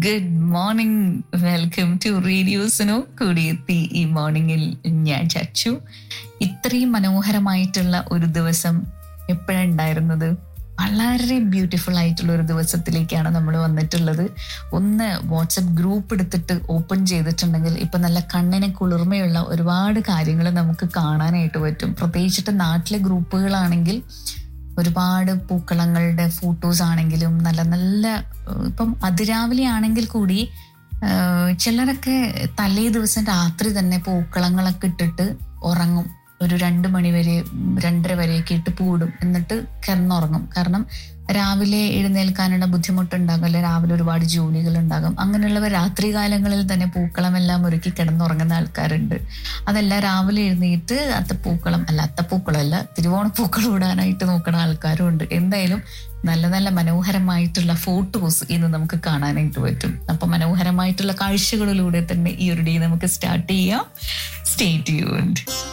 good morning welcome to റേഡിയോസിനോ കൂടിയെത്തി ഈ മോർണിംഗിൽ ഞാൻ ചച്ചു ഇത്രയും മനോഹരമായിട്ടുള്ള ഒരു ദിവസം എപ്പോഴാണ് ഉണ്ടായിരുന്നത് വളരെ ബ്യൂട്ടിഫുൾ ആയിട്ടുള്ള ഒരു ദിവസത്തിലേക്കാണ് നമ്മൾ വന്നിട്ടുള്ളത് ഒന്ന് വാട്സപ്പ് ഗ്രൂപ്പ് എടുത്തിട്ട് ഓപ്പൺ ചെയ്തിട്ടുണ്ടെങ്കിൽ ഇപ്പൊ നല്ല കണ്ണിന് കുളിർമയുള്ള ഒരുപാട് കാര്യങ്ങൾ നമുക്ക് കാണാനായിട്ട് പറ്റും പ്രത്യേകിച്ചിട്ട് നാട്ടിലെ ഗ്രൂപ്പുകളാണെങ്കിൽ ഒരുപാട് പൂക്കളങ്ങളുടെ ഫോട്ടോസ് ആണെങ്കിലും നല്ല നല്ല ഏഹ് ഇപ്പം അതിരാവിലെ ആണെങ്കിൽ കൂടി ഏഹ് ചിലരൊക്കെ തലേ ദിവസം രാത്രി തന്നെ പൂക്കളങ്ങളൊക്കെ ഇട്ടിട്ട് ഉറങ്ങും ഒരു രണ്ട് മണി വരെ ഉം, രണ്ടര വരെയൊക്കെ ഇട്ട് പൂടും എന്നിട്ട് കിടന്നുറങ്ങും കാരണം രാവിലെ എഴുന്നേൽക്കാനുള്ള ബുദ്ധിമുട്ടുണ്ടാകും അല്ലെ രാവിലെ ഒരുപാട് ജോലികൾ ഉണ്ടാകും അങ്ങനെയുള്ളവർ രാത്രി കാലങ്ങളിൽ തന്നെ പൂക്കളമെല്ലാം ഒരുക്കി കിടന്നുറങ്ങുന്ന ആൾക്കാരുണ്ട് അതല്ല രാവിലെ എഴുന്നേറ്റ് അത്തപ്പൂക്കളം അല്ല അത്തപ്പൂക്കളം അല്ല തിരുവോണപ്പൂക്കളം ഇടാനായിട്ട് നോക്കുന്ന ആൾക്കാരും ഉണ്ട് എന്തായാലും നല്ല നല്ല മനോഹരമായിട്ടുള്ള ഫോട്ടോസ് ഇന്ന് നമുക്ക് കാണാനായിട്ട് പറ്റും അപ്പൊ മനോഹരമായിട്ടുള്ള കാഴ്ചകളിലൂടെ തന്നെ ഈ ഒരു ഡേ നമുക്ക് സ്റ്റാർട്ട് ചെയ്യാം സ്റ്റേ ട്യൂൺഡ്